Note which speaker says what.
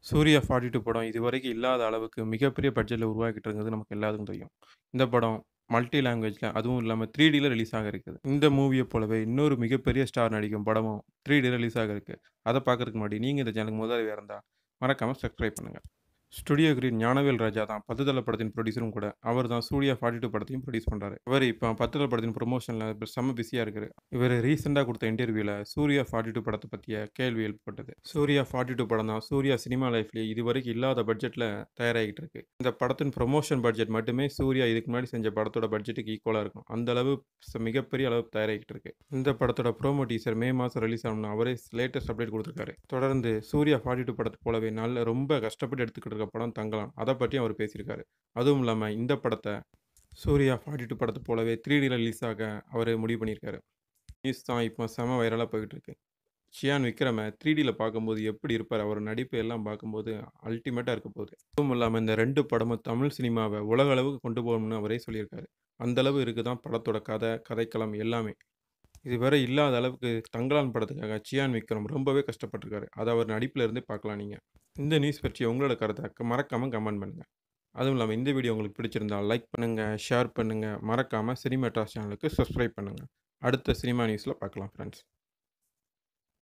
Speaker 1: சூர்யா 42 படம் இதுவரைக்கும் இல்லாத அளவுக்கு மிகப்பெரிய பட்ஜெட்ல உருவாக்கிட்டு இருக்கிறது நமக்கு எல்லாத்துக்கும் தெரியும். இந்த படம் மல்டி லாங்குவேஜ்ல அதுவும் இல்லாம 3டில ரிலீஸ் ஆக இருக்குது. இந்த மூவிய போலவே இன்னொரு மிகப்பெரிய ஸ்டார் நடிக்கும் படமும் 3டி ரிலீஸ் ஆக இருக்கு. அத பார்க்கறதுக்கு முன்னாடி நீங்க இந்த சேனலுக்கு முதல் தடவையா இருந்தா மறக்காம சப்ஸ்கிரைப் பண்ணுங்க. ஸ்டுடியோ கிரீன் ஞானவேல் ராஜா தான் 10 தல படத்தின் புரொடியூசரும் கூட. அவர் தான் சூர்யா 42 படத்தையும் புரொடியூஸ் பண்றாரு. இவரு இப்ப 10 தல படத்தின் ப்ரமோஷன்ல இப்ப செம்ம பிஸியா இருக்காரு. இவரு ரீசென்ட்டா குடுத்த இன்டர்வியூல சூர்யா 42 படத்த பத்திய கேள்வி எழுப்பப்பட்டது. சூர்யா 42 படம் தான் சூர்யா சினிமா லைஃப்லயே இதுவரைக்கும் இல்லாத பட்ஜெட்ல தயாராகிட்டு இருக்கு. இந்த படத்தின் ப்ரமோஷன் பட்ஜெட் மட்டுமே சூர்யா இதுக்கு முன்னாடி செஞ்ச படத்தோட பட்ஜெட்டுக்கு ஈக்குவலா இருக்கும். அந்த அளவு ச மிகப்பெரிய அளவு தயாராகிட்டு இருக்கு. இந்த படத்தோட ப்ரோமோ டீசர் மே மாசம் ரிலீஸ் ஆகும்னு அவரே லேட்டஸ்ட் அப்டேட் குடுத்திருக்காரு. தொடர்ந்து சூர்யா 42 படத்த போலவே நல்ல ரொம்ப கஷ்டப்பட்டு எடுத்துக்கிட்டு இருக்க படம் தங்கலான். அத பத்தியும் அவர் பேசியிருக்காரு. அதுவும் இல்லாம இந்த படத்த சூர்யா 42 படத்த போலவே 3டில ரிலீஸ் ஆக அவரு முடிவு பண்ணியிருக்காரு. நியூஸ் தான் இப்போ செம வைரலா போயிட்டு இருக்கு. சியான் விக்ரம 3டில பார்க்கும்போது எப்படி இருப்பாரு? அவர் நடிப்பு எல்லாம் பார்க்கும்போது அல்டிமேட்டா இருக்க போகுது. அதுவும் இல்லாம இந்த 2 படமும் தமிழ் சினிமாவ உலக அளவுக்கு கொண்டு போகும்னு அவரே சொல்லியிருக்காரு. அந்த அளவு இருக்குதாம் படத்தோட கதை, கதைக்களம் எல்லாமே. இதுவரை இல்லாத அளவுக்கு தங்கலான் படத்துக்காக சியான் விக்ரம் ரொம்பவே கஷ்டப்பட்டுருக்காரு. அத அவர் நடிப்புல இருந்தே பார்க்கலாம் நீங்க. இந்த நியூஸ் பற்றிய உங்களோட கருத்த மறக்காம கமெண்ட் பண்ணுங்க. அதுவும் இல்லாம இந்த வீடியோ உங்களுக்கு பிடிச்சிருந்தா லைக் பண்ணுங்க, ஷேர் பண்ணுங்க. மறக்காம சினிமா டாக்ஸ் சேனலுக்கு சப்ஸ்கிரைப் பண்ணுங்க. அடுத்த சினிமா நியூஸ்ல பார்க்கலாம் ஃபிரெண்ட்ஸ்.